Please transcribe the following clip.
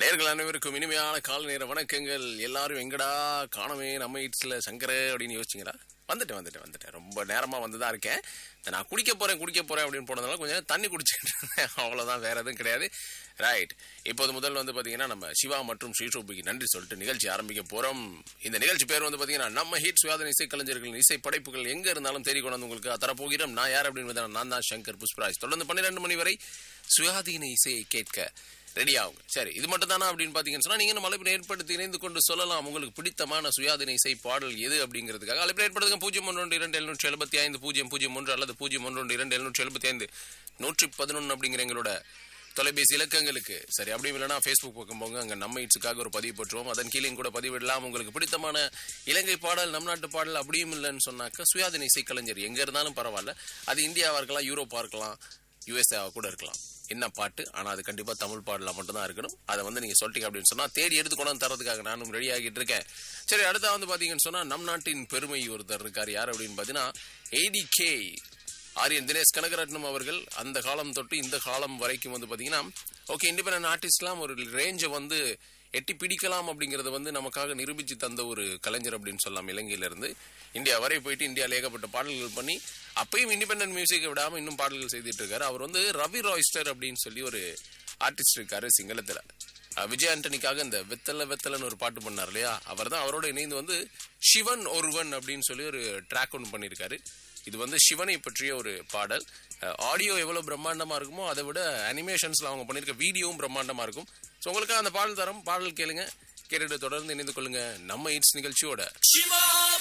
நேர்கள் அனைவருக்கும் இனிமையான கால நேர வணக்கங்கள் எல்லாரும் எங்கடா காணவே நம்ம இட்ஸ்ல சங்கர அப்படின்னு யோசிச்சிங்களா வந்துட்டேன் வந்துட்டேன் வந்துட்டேன் ரொம்ப நேரமா வந்துதான் இருக்கேன் இந்த நான் குடிக்க போறேன் குடிக்க போறேன் அப்படின்னு போனதுனால கொஞ்சம் நேரம் தண்ணி குடிச்சிட்டு இருந்தேன் அவ்வளவுதான் வேற எதுவும் கிடையாது ரைட் இப்போது முதல் வந்து பாத்தீங்கன்னா நம்ம சிவா மற்றும் ஸ்ரீசோபிக்கு நன்றி சொல்லிட்டு நிகழ்ச்சி ஆரம்பிக்க போறோம் இந்த நிகழ்ச்சி பேர் வந்து பாத்தீங்கன்னா நம்ம ஹிட் சுயாதன இசை கலைஞர்களின் இசை படைப்புகள் எங்க இருந்தாலும் தேடி கொண்டு வந்து உங்களுக்கு தரப்போகிறோம் நான் யார் அப்படின்னு பார்த்தா நான் தான் சங்கர் புஷ்பராஜ் தொடர்ந்து பன்னிரெண்டு மணி வரை சுயாதீன இசையை கேட்க ரெடி ஆகுங்க சரி இது மட்டும் தானா அப்படின்னு பாத்தீங்கன்னு சொன்னா நீங்க நம்ம அழைப்பினை ஏற்படுத்தி இணைந்து கொண்டு சொல்லலாம் உங்களுக்கு பிடித்தமான சுயாதீன இசை பாடல் எது அப்படிங்கிறதுக்காக அழைப்பினை ஏற்படுத்துங்க பூஜ்ஜியம் ஒன்று இரண்டு எழுநூற்றி எழுபத்தி ஐந்து பூஜ்ஜியம் பூஜ்ஜியம் ஒன்று அல்லது பூஜ்ஜியம் ஒன்று இரண்டு எழுநூற்றி எழுபத்தி ஐந்து நூற்றி பதினொன்று அப்படிங்கிற எங்களோட தொலைபேசி இலக்கங்களுக்கு சரி அப்படி இல்லைனா ஃபேஸ்புக் பக்கம் போங்க அங்கே நம்ம இட்ஸுக்காக ஒரு பதிவு போட்டுருவோம் அதன் கீழே கூட பதிவிடலாம் உங்களுக்கு பிடித்தமான இலங்கை பாடல் நம் நாட்டு பாடல் அப்படியும் இல்லைன்னு சொன்னாக்க சுயாதீன இசை கலைஞர் எங்க இருந்தாலும் பரவாயில்ல அது இந்தியாவா இருக்கலாம் யூரோப்பா இருக்கலாம் யூஎஸ்ஏவா கூட இருக்கலாம் என்ன பாட்டு ஆனா அது கண்டிப்பா தமிழ் பாடலாம் மட்டும்தான் இருக்கணும் அதை வந்து நீங்க சொல்லிட்டீங்க அப்படின்னு சொன்னா தேடி எடுத்து கொண்டு வந்து தரதுக்காக நானும் ரெடி ஆகிட்டு இருக்கேன் சரி அடுத்தா வந்து பாத்தீங்கன்னு சொன்னா நம் நாட்டின் பெருமை ஒருத்தர் இருக்கார் யார் அப்படின்னு பாத்தீங்கன்னா ஏடி கே ஆரியன் தினேஷ் கனகரட்னம் அவர்கள் அந்த காலம் தொட்டு இந்த காலம் வரைக்கும் வந்து பாத்தீங்கன்னா ஓகே இண்டிபெண்டன்ட் ஆர்டிஸ்ட்லாம் ஒரு ரேஞ்சை வந்து எட்டி பிடிக்கலாம் அப்படிங்கறத வந்து நமக்காக நிரூபிச்சு தந்த ஒரு கலைஞர் அப்படின்னு சொல்லலாம் இலங்கையில இருந்து இந்தியா வரை போயிட்டு இந்தியாவில் ஏகப்பட்ட பாடல்கள் பண்ணி அப்பயும் இண்டிபெண்டன்ட் மியூசிக்கை விடாம இன்னும் பாடல்கள் செய்துட்டு இருக்காரு அவர் வந்து ரவி ராய்ஸ்டர் அப்படின்னு சொல்லி ஒரு ஆர்டிஸ்ட் இருக்காரு சிங்களத்துல அஹ் விஜய் ஆண்டனிக்காக இந்த வெத்தல வெத்தலன்னு ஒரு பாட்டு பண்ணார் இல்லையா அவர் தான் அவரோட இணைந்து வந்து சிவன் ஒருவன் அப்படின்னு சொல்லி ஒரு ட்ராக் ஒன்று பண்ணியிருக்காரு இது வந்து சிவனை பற்றிய ஒரு பாடல் ஆடியோ எவ்வளவு பிரம்மாண்டமா இருக்குமோ அதை விட அனிமேஷன்ஸ்ல அவங்க பண்ணிருக்க வீடியோவும் பிரம்மாண்டமா இருக்கும் ஸோ உங்களுக்காக அந்த பாடல் தரம் பாடல் கேளுங்க கேட்டுட்டு தொடர்ந்து இணைந்து கொள்ளுங்க நம்ம இட்ஸ் நிகழ்ச்சியோட சிவா